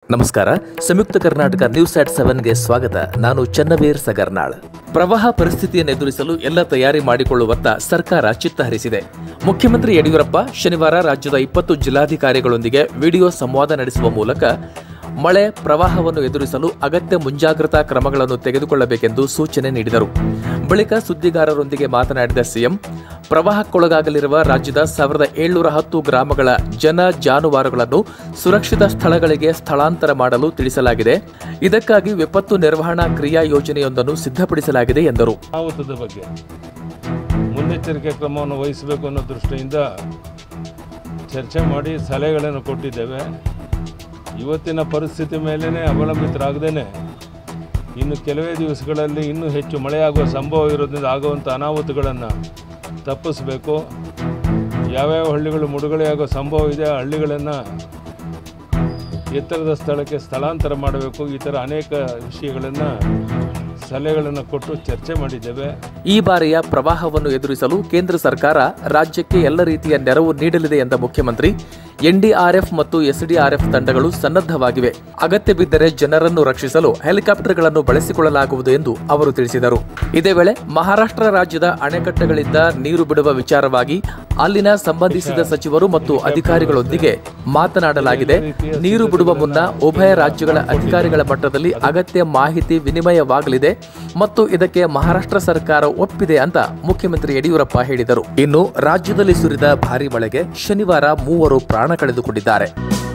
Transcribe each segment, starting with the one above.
ನಮಸ್ಕಾರ ಸಂಯುಕ್ತ ಕರ್ನಾಟಕ ನ್ಯೂಸ್ ಆಟ್ ಸೆವೆನ್ಗೆ ಸ್ವಾಗತ ನಾನು ಚನ್ನವೀರ್ ಸಗರ್ನಾಳ್ ಪ್ರವಾಹ ಪರಿಸ್ಥಿತಿಯನ್ನು ಎದುರಿಸಲು ಎಲ್ಲ ತಯಾರಿ ಮಾಡಿಕೊಳ್ಳುವತ್ತ ಸರ್ಕಾರ ಚಿತ್ತ ಹರಿಸಿದೆ ಮುಖ್ಯಮಂತ್ರಿ ಯಡಿಯೂರಪ್ಪ ಶನಿವಾರ ರಾಜ್ಯದ ಇಪ್ಪತ್ತು ಜಿಲ್ಲಾಧಿಕಾರಿಗಳೊಂದಿಗೆ ವಿಡಿಯೋ ಸಂವಾದ ನಡೆಸುವ ಮೂಲಕ ಮಳೆ ಪ್ರವಾಹವನ್ನು ಎದುರಿಸಲು ಅಗತ್ಯ ಮುಂಜಾಗ್ರತಾ ಕ್ರಮಗಳನ್ನು ತೆಗೆದುಕೊಳ್ಳಬೇಕೆಂದು ಸೂಚನೆ ನೀಡಿದರು ಬಳಿಕ ಸುದ್ದಿಗಾರರೊಂದಿಗೆ ಮಾತನಾಡಿದ ಸಿಎಂ ಪ್ರವಾಹಕ್ಕೊಳಗಾಗಲಿರುವ ರಾಜ್ಯದ ಸಾವಿರದ ಏಳ್ನೂರ ಹತ್ತು ಗ್ರಾಮಗಳ ಜನ ಜಾನುವಾರುಗಳನ್ನು ಸುರಕ್ಷಿತ ಸ್ಥಳಗಳಿಗೆ ಸ್ಥಳಾಂತರ ಮಾಡಲು ತಿಳಿಸಲಾಗಿದೆ ಇದಕ್ಕಾಗಿ ವಿಪತ್ತು ನಿರ್ವಹಣಾ ಕ್ರಿಯಾ ಯೋಜನೆಯೊಂದನ್ನು ಸಿದ್ಧಪಡಿಸಲಾಗಿದೆ ಎಂದರು ಅನಾಹುತದ ಬಗ್ಗೆ ಮುನ್ನೆಚ್ಚರಿಕೆ ಕ್ರಮವನ್ನು ವಹಿಸಬೇಕು ಅನ್ನೋ ದೃಷ್ಟಿಯಿಂದ ಚರ್ಚೆ ಮಾಡಿ ಸಲಹೆಗಳನ್ನು ಕೊಟ್ಟಿದ್ದೇವೆ ಇವತ್ತಿನ ಪರಿಸ್ಥಿತಿ ಮೇಲೇ ಅವಲಂಬಿತರಾಗದೇ ಇನ್ನು ಕೆಲವೇ ದಿವಸಗಳಲ್ಲಿ ಇನ್ನೂ ಹೆಚ್ಚು ಮಳೆಯಾಗುವ ಸಂಭವ ಇರೋದ್ರಿಂದ ಆಗುವಂಥ ಅನಾಹುತಗಳನ್ನು ತಪ್ಪಿಸಬೇಕು ಯಾವ್ಯಾವ ಹಳ್ಳಿಗಳು ಮುಳುಗಡೆಯಾಗೋ ಸಂಭವ ಇದೆ ಆ ಹಳ್ಳಿಗಳನ್ನು ಎತ್ತರದ ಸ್ಥಳಕ್ಕೆ ಸ್ಥಳಾಂತರ ಮಾಡಬೇಕು ಈ ಥರ ಅನೇಕ ವಿಷಯಗಳನ್ನು ಸಲಹೆಗಳನ್ನು ಕೊಟ್ಟು ಚರ್ಚೆ ಮಾಡಿದ್ದೇವೆ ಈ ಬಾರಿಯ ಪ್ರವಾಹವನ್ನು ಎದುರಿಸಲು ಕೇಂದ್ರ ಸರ್ಕಾರ ರಾಜ್ಯಕ್ಕೆ ಎಲ್ಲ ರೀತಿಯ ನೆರವು ನೀಡಲಿದೆ ಎಂದ ಮುಖ್ಯಮಂತ್ರಿ ಎನ್ಡಿಆರ್ಎಫ್ ಮತ್ತು ಎಸ್ಡಿಆರ್ಎಫ್ ತಂಡಗಳು ಸನ್ನದ್ಧವಾಗಿವೆ ಅಗತ್ಯ ಬಿದ್ದರೆ ಜನರನ್ನು ರಕ್ಷಿಸಲು ಹೆಲಿಕಾಪ್ಟರ್ಗಳನ್ನು ಬಳಸಿಕೊಳ್ಳಲಾಗುವುದು ಎಂದು ಅವರು ತಿಳಿಸಿದರು ಇದೇ ವೇಳೆ ಮಹಾರಾಷ್ಟ್ರ ರಾಜ್ಯದ ಅಣೆಕಟ್ಟೆಗಳಿಂದ ನೀರು ಬಿಡುವ ವಿಚಾರವಾಗಿ ಅಲ್ಲಿನ ಸಂಬಂಧಿಸಿದ ಸಚಿವರು ಮತ್ತು ಅಧಿಕಾರಿಗಳೊಂದಿಗೆ ಮಾತನಾಡಲಾಗಿದೆ ನೀರು ಬಿಡುವ ಮುನ್ನ ಉಭಯ ರಾಜ್ಯಗಳ ಅಧಿಕಾರಿಗಳ ಮಟ್ಟದಲ್ಲಿ ಅಗತ್ಯ ಮಾಹಿತಿ ವಿನಿಮಯವಾಗಲಿದೆ ಮತ್ತು ಇದಕ್ಕೆ ಮಹಾರಾಷ್ಟ್ರ ಸರ್ಕಾರ ಒಪ್ಪಿದೆ ಅಂತ ಮುಖ್ಯಮಂತ್ರಿ ಯಡಿಯೂರಪ್ಪ ಹೇಳಿದರು ಇನ್ನು ರಾಜ್ಯದಲ್ಲಿ ಸುರಿದ ಭಾರೀ ಮಳೆಗೆ ಶನಿವಾರ ಮೂವರು ಪ್ರಾಣ ಕಳೆದುಕೊಂಡಿದ್ದಾರೆ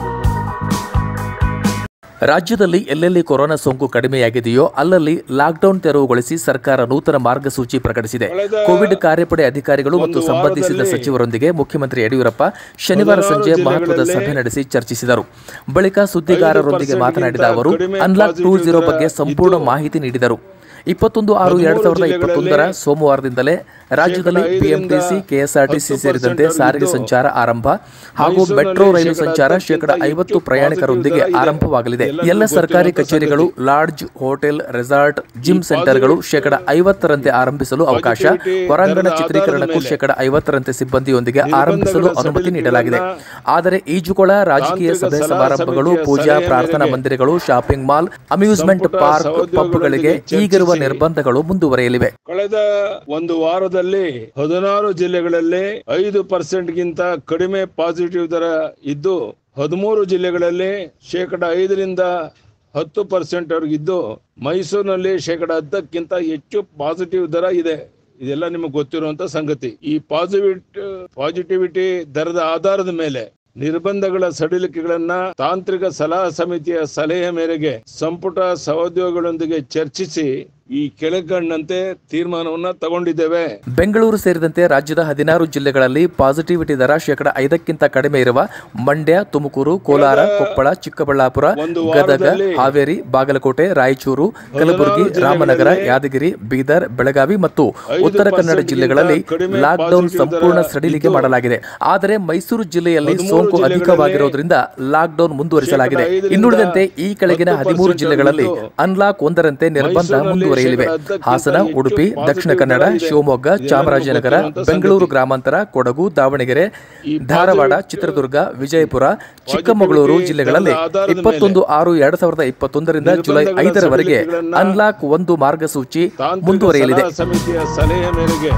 ರಾಜ್ಯದಲ್ಲಿ ಎಲ್ಲೆಲ್ಲಿ ಕೊರೋನಾ ಸೋಂಕು ಕಡಿಮೆಯಾಗಿದೆಯೋ ಅಲ್ಲಲ್ಲಿ ಲಾಕ್ಡೌನ್ ತೆರವುಗೊಳಿಸಿ ಸರ್ಕಾರ ನೂತನ ಮಾರ್ಗಸೂಚಿ ಪ್ರಕಟಿಸಿದೆ ಕೋವಿಡ್ ಕಾರ್ಯಪಡೆ ಅಧಿಕಾರಿಗಳು ಮತ್ತು ಸಂಬಂಧಿಸಿದ ಸಚಿವರೊಂದಿಗೆ ಮುಖ್ಯಮಂತ್ರಿ ಯಡಿಯೂರಪ್ಪ ಶನಿವಾರ ಸಂಜೆ ಮಹತ್ವದ ಸಭೆ ನಡೆಸಿ ಚರ್ಚಿಸಿದರು ಬಳಿಕ ಸುದ್ದಿಗಾರರೊಂದಿಗೆ ಮಾತನಾಡಿದ ಅವರು ಅನ್ಲಾಕ್ ಟೂ ಜೀರೋ ಬಗ್ಗೆ ಸಂಪೂರ್ಣ ಮಾಹಿತಿ ನೀಡಿದರು ಇಪ್ಪತ್ತೊಂದು ಆರು ಎರಡ್ ಸಾವಿರದ ಇಪ್ಪತ್ತೊಂದರ ಸೋಮವಾರದಿಂದಲೇ ರಾಜ್ಯದಲ್ಲಿ ಬಿಎಂಟಿಸಿ ಕೆಎಸ್ಆರ್ಟಿಸಿ ಸೇರಿದಂತೆ ಸಾರಿಗೆ ಸಂಚಾರ ಆರಂಭ ಹಾಗೂ ಮೆಟ್ರೋ ರೈಲು ಸಂಚಾರ ಶೇಕಡ ಐವತ್ತು ಪ್ರಯಾಣಿಕರೊಂದಿಗೆ ಆರಂಭವಾಗಲಿದೆ ಎಲ್ಲ ಸರ್ಕಾರಿ ಕಚೇರಿಗಳು ಲಾಡ್ಜ್ ಹೋಟೆಲ್ ರೆಸಾರ್ಟ್ ಜಿಮ್ ಸೆಂಟರ್ಗಳು ಶೇಕಡ ಐವತ್ತರಂತೆ ಆರಂಭಿಸಲು ಅವಕಾಶ ಹೊರಾಂಗಣ ಚಿತ್ರೀಕರಣಕ್ಕೂ ಶೇಕಡ ಐವತ್ತರಂತೆ ಸಿಬ್ಬಂದಿಯೊಂದಿಗೆ ಆರಂಭಿಸಲು ಅನುಮತಿ ನೀಡಲಾಗಿದೆ ಆದರೆ ಈಜುಕೊಳ ರಾಜಕೀಯ ಸಭೆ ಸಮಾರಂಭಗಳು ಪೂಜಾ ಪ್ರಾರ್ಥನಾ ಮಂದಿರಗಳು ಶಾಪಿಂಗ್ ಮಾಲ್ ಅಮ್ಯೂಸ್ಮೆಂಟ್ ಪಾರ್ಕ್ ಪಬ್ಗಳಿಗೆ ಈಗಿರುವ ನಿರ್ಬಂಧಗಳು ಮುಂದುವರೆಯಲಿವೆ ಕಳೆದ ಒಂದು ವಾರದಲ್ಲಿ ಹದಿನಾರು ಜಿಲ್ಲೆಗಳಲ್ಲಿ ಐದು ಪರ್ಸೆಂಟ್ ಗಿಂತ ಕಡಿಮೆ ಪಾಸಿಟಿವ್ ದರ ಇದ್ದು ಹದಿಮೂರು ಜಿಲ್ಲೆಗಳಲ್ಲಿ ಶೇಕಡ ಐದರಿಂದ ಹತ್ತು ಪರ್ಸೆಂಟ್ ಇದ್ದು ಮೈಸೂರಿನಲ್ಲಿ ಶೇಕಡ ಹತ್ತಕ್ಕಿಂತ ಹೆಚ್ಚು ಪಾಸಿಟಿವ್ ದರ ಇದೆ ಇದೆಲ್ಲ ನಿಮಗೆ ಗೊತ್ತಿರುವಂತ ಸಂಗತಿ ಈ ಪಾಸಿಟಿವಿಟಿ ಪಾಸಿಟಿವಿಟಿ ದರದ ಆಧಾರದ ಮೇಲೆ ನಿರ್ಬಂಧಗಳ ಸಡಿಲಿಕೆಗಳನ್ನ ತಾಂತ್ರಿಕ ಸಲಹಾ ಸಮಿತಿಯ ಸಲಹೆ ಮೇರೆಗೆ ಸಂಪುಟ ಸಹೋದ್ಯೋಗಿಗಳೊಂದಿಗೆ ಚರ್ಚಿಸಿ ಈ ಕೆಳಗಂಡಂತೆ ತೀರ್ಮಾನವನ್ನ ತಗೊಂಡಿದ್ದೇವೆ ಬೆಂಗಳೂರು ಸೇರಿದಂತೆ ರಾಜ್ಯದ ಹದಿನಾರು ಜಿಲ್ಲೆಗಳಲ್ಲಿ ಪಾಸಿಟಿವಿಟಿ ದರ ಶೇಕಡ ಐದಕ್ಕಿಂತ ಕಡಿಮೆ ಇರುವ ಮಂಡ್ಯ ತುಮಕೂರು ಕೋಲಾರ ಕೊಪ್ಪಳ ಚಿಕ್ಕಬಳ್ಳಾಪುರ ಒಂದು ಗದಗ ವಾರದಲ್ಲಿ ಹಾವೇರಿ ಬಾಗಲಕೋಟೆ ರಾಯಚೂರು ಕಲಬುರಗಿ ರಾಮನಗರ ಯಾದಗಿರಿ ಬೀದರ್ ಬೆಳಗಾವಿ ಮತ್ತು ಉತ್ತರ ಕನ್ನಡ ಪರ್ಸೆಂಟ್ ಜಿಲ್ಲೆಗಳಲ್ಲಿ ಗಿಂತ ಕಡಿಮೆ ಲಾಕ್ಡೌನ್ ಪಾಸಿಟಿವ್ ಸಂಪೂರ್ಣ ದರ ಸಡಿಲಿಕೆ ಇದ್ದು ಮಾಡಲಾಗಿದೆ ಆದರೆ ಮೈಸೂರು ಜಿಲ್ಲೆಯಲ್ಲಿ ಹದಿಮೂರು ಸೋಂಕು ಜಿಲ್ಲೆಗಳಲ್ಲಿ ಅಧಿಕವಾಗಿರುವುದರಿಂದ ಲಾಕ್ಡೌನ್ ಮುಂದುವರಿಸಲಾಗಿದೆ ಶೇಕಡ ಐದರಿಂದ ಇನ್ನುಳಿದಂತೆ ಈ ಕೆಳಗಿನ ಹತ್ತು ಹದಿಮೂರು ಪರ್ಸೆಂಟ್ ಜಿಲ್ಲೆಗಳಲ್ಲಿ ಇದ್ದು ಅನ್ಲಾಕ್ ಒಂದರಂತೆ ನಿರ್ಬಂಧ ಮೈಸೂರಿನಲ್ಲಿ ಮುಂದುವರಿಯಲಿವೆ ಶೇಕಡ ಹತ್ತಕ್ಕಿಂತ ಹಾಸನ ಹೆಚ್ಚು ಉಡುಪಿ ಪಾಸಿಟಿವ್ ದಕ್ಷಿಣ ಕನ್ನಡ ದರ ಇದೆ. ಶಿವಮೊಗ್ಗ ಇದೆಲ್ಲ ಚಾಮರಾಜನಗರ ನಮಗೆ ಗೊತ್ತಿರುವಂತ ಬೆಂಗಳೂರು ಸಂಗತಿ. ಗ್ರಾಮಾಂತರ ಕೊಡಗು ದಾವಣಗೆರೆ ಈ ಧಾರವಾಡ ಪಾಸಿಟಿವ್ ಚಿತ್ರದುರ್ಗ ವಿಜಯಪುರ ಚಿಕ್ಕಮಗಳೂರು ಪಾಸಿಟಿವಿಟಿ ಜಿಲ್ಲೆಗಳಲ್ಲಿ ದರದ ಆಧಾರದ ಇಪ್ಪತ್ತೊಂದು ಆರು ಎರಡ್ ಸಾವಿರದ ಇಪ್ಪತ್ತೊಂದರಿಂದ ಜುಲೈ ನಿರ್ಬಂಧಗಳ ಐದರವರೆಗೆ ಸಡಿಲಿಕೆಗಳನ್ನ ಅನ್ಲಾಕ್ ಒಂದು ಮಾರ್ಗಸೂಚಿ ತಾಂತ್ರಿಕ ಮುಂದುವರಿಯಲಿದೆ ಸಲಹಾ ಸಮಿತಿಯ ಸಲಹೆ ಮೇರೆಗೆ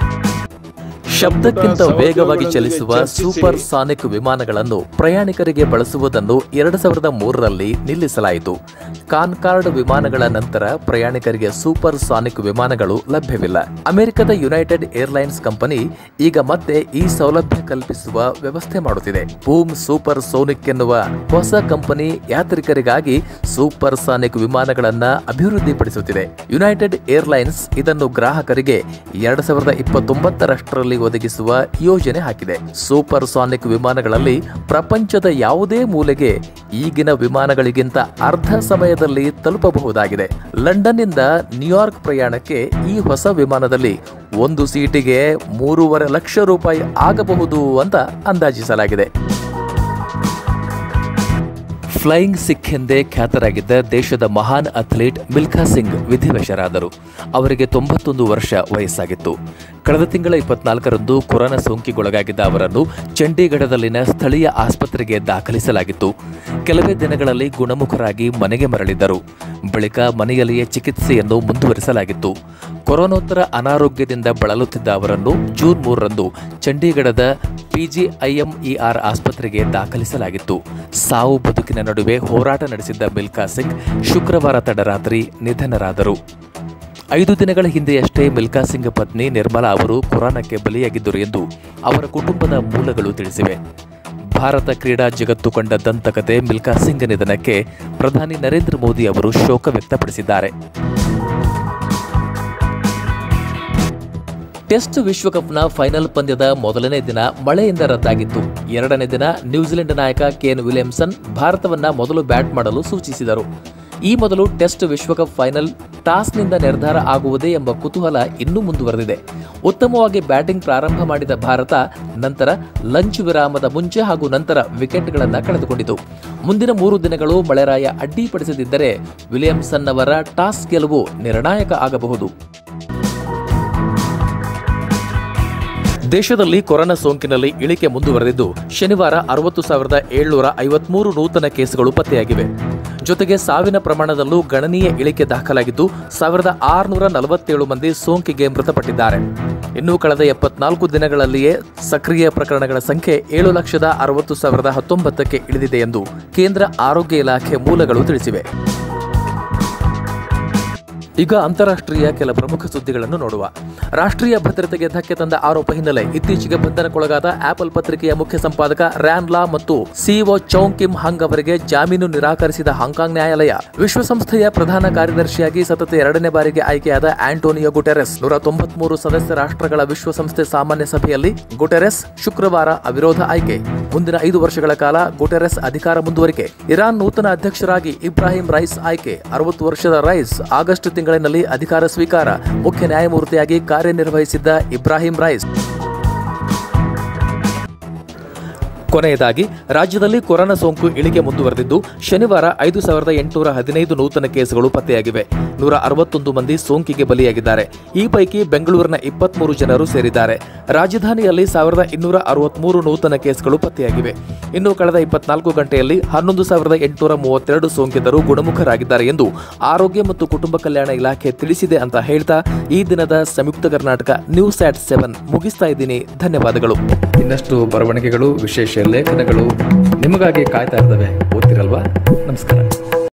ಶಬ್ದಕ್ಕಿಂತ ವೇಗವಾಗಿ ಸಹೋದ್ಯೋಗಿಗಳೊಂದಿಗೆ ಚಲಿಸುವ ಚರ್ಚಿಸಿ ಸೂಪರ್ ಸಾನಿಕ್ ವಿಮಾನಗಳನ್ನು ಪ್ರಯಾಣಿಕರಿಗೆ ಬಳಸುವುದನ್ನು ಎರಡು ಸಾವಿರದ ಮೂರರಲ್ಲಿ ನಿಲ್ಲಿಸಲಾಯಿತು ಕಾನ್ಕಾರ್ಡ್ ವಿಮಾನಗಳ ನಂತರ ಪ್ರಯಾಣಿಕರಿಗೆ ಸೂಪರ್ ಸಾನಿಕ್ ವಿಮಾನಗಳು ಲಭ್ಯವಿಲ್ಲ ಅಮೆರಿಕದ ಯುನೈಟೆಡ್ ಏರ್ಲೈನ್ಸ್ ಕಂಪನಿ ಈಗ ಮತ್ತೆ ಈ ಸೌಲಭ್ಯ ಕಲ್ಪಿಸುವ ವ್ಯವಸ್ಥೆ ಮಾಡುತ್ತಿದೆ ಬೂಮ್ ಸೂಪರ್ ಸೋನಿಕ್ ಎನ್ನುವ ಹೊಸ ಕಂಪನಿ ಯಾತ್ರಿಕರಿಗಾಗಿ ಸೂಪರ್ ಸಾನಿಕ್ ವಿಮಾನಗಳನ್ನ ಅಭಿವೃದ್ಧಿಪಡಿಸುತ್ತಿದೆ ಯುನೈಟೆಡ್ ಏರ್ಲೈನ್ಸ್ ಇದನ್ನು ಗ್ರಾಹಕರಿಗೆ ಎರಡ್ ಸಾವಿರದ ಇಪ್ಪತ್ತೊಂಬತ್ತರಷ್ಟರಲ್ಲಿ ಒದಗಿಸುವ ಯೋಜನೆ ಹಾಕಿದೆ ಸೂಪರ್ ಸಾನಿಕ್ ವಿಮಾನಗಳಲ್ಲಿ ಪ್ರಪಂಚದ ಯಾವುದೇ ಮೂಲೆಗೆ ಈಗಿನ ವಿಮಾನಗಳಿಗಿಂತ ಅರ್ಧ ಸಮಯದಲ್ಲಿ ತಲುಪಬಹುದಾಗಿದೆ ಲಂಡನ್ನಿಂದ ನ್ಯೂಯಾರ್ಕ್ ಪ್ರಯಾಣಕ್ಕೆ ಈ ಹೊಸ ವಿಮಾನದಲ್ಲಿ ಒಂದು ಸೀಟಿಗೆ ಮೂರುವರೆ ಲಕ್ಷ ರೂಪಾಯಿ ಆಗಬಹುದು ಅಂತ ಅಂದಾಜಿಸಲಾಗಿದೆ ಫ್ಲೈಯಿಂಗ್ ಸಿಖ್ ಎಂದೇ ಖ್ಯಾತರಾಗಿದ್ದ ದೇಶದ ಮಹಾನ್ ಅಥ್ಲೀಟ್ ಮಿಲ್ಖಾ ಸಿಂಗ್ ವಿಧಿವಶರಾದರು ಅವರಿಗೆ ತೊಂಬತ್ತೊಂದು ವರ್ಷ ವಯಸ್ಸಾಗಿತ್ತು ಕಳೆದ ತಿಂಗಳ ಇಪ್ಪತ್ನಾಲ್ಕರಂದು ಕೊರೋನಾ ಸೋಂಕಿಗೊಳಗಾಗಿದ್ದ ಅವರನ್ನು ಚಂಡೀಗಢದಲ್ಲಿನ ಸ್ಥಳೀಯ ಆಸ್ಪತ್ರೆಗೆ ದಾಖಲಿಸಲಾಗಿತ್ತು ಕೆಲವೇ ದಿನಗಳಲ್ಲಿ ಗುಣಮುಖರಾಗಿ ಮನೆಗೆ ಮರಳಿದ್ದರು ಬಳಿಕ ಮನೆಯಲ್ಲಿಯೇ ಚಿಕಿತ್ಸೆಯನ್ನು ಮುಂದುವರಿಸಲಾಗಿತ್ತು ಕೊರೋನೋತ್ತರ ಅನಾರೋಗ್ಯದಿಂದ ಬಳಲುತ್ತಿದ್ದ ಅವರನ್ನು ಜೂನ್ ಮೂರರಂದು ಚಂಡೀಗಢದ ಪಿಜಿಐಎಂಇಆರ್ ಆಸ್ಪತ್ರೆಗೆ ದಾಖಲಿಸಲಾಗಿತ್ತು ಸಾವು ಬದುಕಿನ ನಡುವೆ ಹೋರಾಟ ನಡೆಸಿದ್ದ ಮಿಲ್ಕಾ ಸಿಂಗ್ ಶುಕ್ರವಾರ ತಡರಾತ್ರಿ ನಿಧನರಾದರು ಐದು ದಿನಗಳ ಹಿಂದೆಯಷ್ಟೇ ಮಿಲ್ಕಾ ಸಿಂಗ್ ಪತ್ನಿ ನಿರ್ಮಲಾ ಅವರು ಕೊರೋನಾಕ್ಕೆ ಬಲಿಯಾಗಿದ್ದರು ಎಂದು ಅವರ ಕುಟುಂಬದ ಮೂಲಗಳು ತಿಳಿಸಿವೆ ಭಾರತ ಕ್ರೀಡಾ ಜಗತ್ತು ಕಂಡ ದಂತಕತೆ ಮಿಲ್ಕಾ ಸಿಂಗ್ ನಿಧನಕ್ಕೆ ಪ್ರಧಾನಿ ನರೇಂದ್ರ ಮೋದಿ ಅವರು ಶೋಕ ವ್ಯಕ್ತಪಡಿಸಿದ್ದಾರೆ ಟೆಸ್ಟ್ ವಿಶ್ವಕಪ್ನ ಫೈನಲ್ ಪಂದ್ಯದ ಮೊದಲನೇ ದಿನ ಮಳೆಯಿಂದ ರದ್ದಾಗಿತ್ತು ಎರಡನೇ ದಿನ ನ್ಯೂಜಿಲೆಂಡ್ ನಾಯಕ ಕೇನ್ ವಿಲಿಯಮ್ಸನ್ ಭಾರತವನ್ನ ಮೊದಲು ಬ್ಯಾಟ್ ಮಾಡಲು ಸೂಚಿಸಿದರು ಈ ಮೊದಲು ಟೆಸ್ಟ್ ವಿಶ್ವಕಪ್ ಫೈನಲ್ ಟಾಸ್ನಿಂದ ನಿರ್ಧಾರ ಆಗುವುದೇ ಎಂಬ ಕುತೂಹಲ ಇನ್ನೂ ಮುಂದುವರೆದಿದೆ ಉತ್ತಮವಾಗಿ ಬ್ಯಾಟಿಂಗ್ ಪ್ರಾರಂಭ ಮಾಡಿದ ಭಾರತ ನಂತರ ಲಂಚ್ ವಿರಾಮದ ಮುಂಚೆ ಹಾಗೂ ನಂತರ ವಿಕೆಟ್ಗಳನ್ನು ಕಳೆದುಕೊಂಡಿತು ಮುಂದಿನ ಮೂರು ದಿನಗಳು ಮಳೆರಾಯ ಅಡ್ಡಿಪಡಿಸದಿದ್ದರೆ ವಿಲಿಯಮ್ಸನ್ ಅವರ ಟಾಸ್ ಗೆಲುವು ನಿರ್ಣಾಯಕ ಆಗಬಹುದು ದೇಶದಲ್ಲಿ ಕೊರೋನಾ ಸೋಂಕಿನಲ್ಲಿ ಇಳಿಕೆ ಮುಂದುವರೆದಿದ್ದು ಶನಿವಾರ ಅರವತ್ತು ಸಾವಿರದ ಏಳ್ನೂರ ಐವತ್ಮೂರು ನೂತನ ಕೇಸುಗಳು ಪತ್ತೆಯಾಗಿವೆ ಜೊತೆಗೆ ಸಾವಿನ ಪ್ರಮಾಣದಲ್ಲೂ ಗಣನೀಯ ಇಳಿಕೆ ದಾಖಲಾಗಿದ್ದು ಸಾವಿರದ ಆರುನೂರ ನಲವತ್ತೇಳು ಮಂದಿ ಸೋಂಕಿಗೆ ಮೃತಪಟ್ಟಿದ್ದಾರೆ ಇನ್ನು ಕಳೆದ ಎಪ್ಪತ್ನಾಲ್ಕು ದಿನಗಳಲ್ಲಿಯೇ ಸಕ್ರಿಯ ಪ್ರಕರಣಗಳ ಸಂಖ್ಯೆ ಏಳು ಲಕ್ಷದ ಅರವತ್ತು ಸಾವಿರದ ಹತ್ತೊಂಬತ್ತಕ್ಕೆ ಇಳಿದಿದೆ ಎಂದು ಕೇಂದ್ರ ಆರೋಗ್ಯ ಇಲಾಖೆ ಮೂಲಗಳು ತಿಳಿಸಿವೆ ಈಗ ಅಂತಾರಾಷ್ಟ್ರೀಯ ಕೆಲ ಪ್ರಮುಖ ಸುದ್ದಿಗಳನ್ನು ನೋಡುವ ರಾಷ್ಟ್ರೀಯ ಭದ್ರತೆಗೆ ಧಕ್ಕೆ ತಂದ ಆರೋಪ ಹಿನ್ನೆಲೆ ಇತ್ತೀಚೆಗೆ ಬಂಧನಕ್ಕೊಳಗಾದ ಆಪಲ್ ಪತ್ರಿಕೆಯ ಮುಖ್ಯ ಸಂಪಾದಕ ರ್ಯಾನ್ ಲಾ ಮತ್ತು ಸಿಇಒ ಚೌಂಗ್ ಕಿಮ್ ಹಂಗ್ ಅವರಿಗೆ ಜಾಮೀನು ನಿರಾಕರಿಸಿದ ಹಾಂಕಾಂಗ್ ನ್ಯಾಯಾಲಯ ವಿಶ್ವಸಂಸ್ಥೆಯ ಪ್ರಧಾನ ಕಾರ್ಯದರ್ಶಿಯಾಗಿ ಸತತ ಎರಡನೇ ಬಾರಿಗೆ ಆಯ್ಕೆಯಾದ ಆಂಟೋನಿಯೋ ಗುಟೆರೆಸ್ ನೂರ ತೊಂಬತ್ಮೂರು ಸದಸ್ಯ ರಾಷ್ಟ್ರಗಳ ವಿಶ್ವಸಂಸ್ಥೆ ಸಾಮಾನ್ಯ ಸಭೆಯಲ್ಲಿ ಗುಟೆರೆಸ್ ಶುಕ್ರವಾರ ಅವಿರೋಧ ಆಯ್ಕೆ ಮುಂದಿನ ಐದು ವರ್ಷಗಳ ಕಾಲ ಗುಟೆರೆಸ್ ಅಧಿಕಾರ ಮುಂದುವರಿಕೆ ಇರಾನ್ ನೂತನ ಅಧ್ಯಕ್ಷರಾಗಿ ಇಬ್ರಾಹಿಂ ರೈಸ್ ಆಯ್ಕೆ ಅರವತ್ತು ವರ್ಷದ ರೈಸ್ ಆಗಸ್ಟ್ ತಿಂಗಳಿನಲ್ಲಿ ಅಧಿಕಾರ ಸ್ವೀಕಾರ ಮುಖ್ಯ ನ್ಯಾಯಮೂರ್ತಿಯಾಗಿ ಕಾರ್ಯನಿರ್ವಹಿಸಿದ್ದ ಇಬ್ರಾಹಿಂ ರೈಸ್ ಕೊನೆಯದಾಗಿ ರಾಜ್ಯದಲ್ಲಿ ಕೊರೋನಾ ಸೋಂಕು ಇಳಿಕೆ ಮುಂದುವರೆದಿದ್ದು ಶನಿವಾರ ಐದು ಸಾವಿರದ ಎಂಟುನೂರ ಹದಿನೈದು ನೂತನ ಕೇಸುಗಳು ಪತ್ತೆಯಾಗಿವೆ ನೂರ ಅರವತ್ತೊಂದು ಮಂದಿ ಸೋಂಕಿಗೆ ಬಲಿಯಾಗಿದ್ದಾರೆ ಈ ಪೈಕಿ ಬೆಂಗಳೂರಿನ ಇಪ್ಪತ್ಮೂರು ಜನರು ಸೇರಿದ್ದಾರೆ ರಾಜಧಾನಿಯಲ್ಲಿ ಸಾವಿರದ ಇನ್ನೂರ ಅರವತ್ಮೂರು ನೂತನ ಕೇಸ್ಗಳು ಪತ್ತೆಯಾಗಿವೆ ಇನ್ನು ಕಳೆದ ಇಪ್ಪತ್ನಾಲ್ಕು ಗಂಟೆಯಲ್ಲಿ ಹನ್ನೊಂದು ಸಾವಿರದ ಎಂಟುನೂರ ಮೂವತ್ತೆರಡು ಸೋಂಕಿತರು ಗುಣಮುಖರಾಗಿದ್ದಾರೆ ಎಂದು ಆರೋಗ್ಯ ಮತ್ತು ಕುಟುಂಬ ಕಲ್ಯಾಣ ಇಲಾಖೆ ತಿಳಿಸಿದೆ ಅಂತ ಹೇಳ್ತಾ ಈ ದಿನದ Samyukta Karnataka news at seven ಮುಗಿಸ್ತಾ ಇದ್ದೀನಿ ಧನ್ಯವಾದಗಳು ಇನ್ನಷ್ಟು ಬರವಣಿಗೆಗಳು ವಿಶೇಷ ಲೇಖನಗಳು ನಿಮಗಾಗಿ ಕಾಯ್ತಾ ಇರ್ತವೆ ಓದ್ತಿರಲ್ವಾ ನಮಸ್ಕಾರ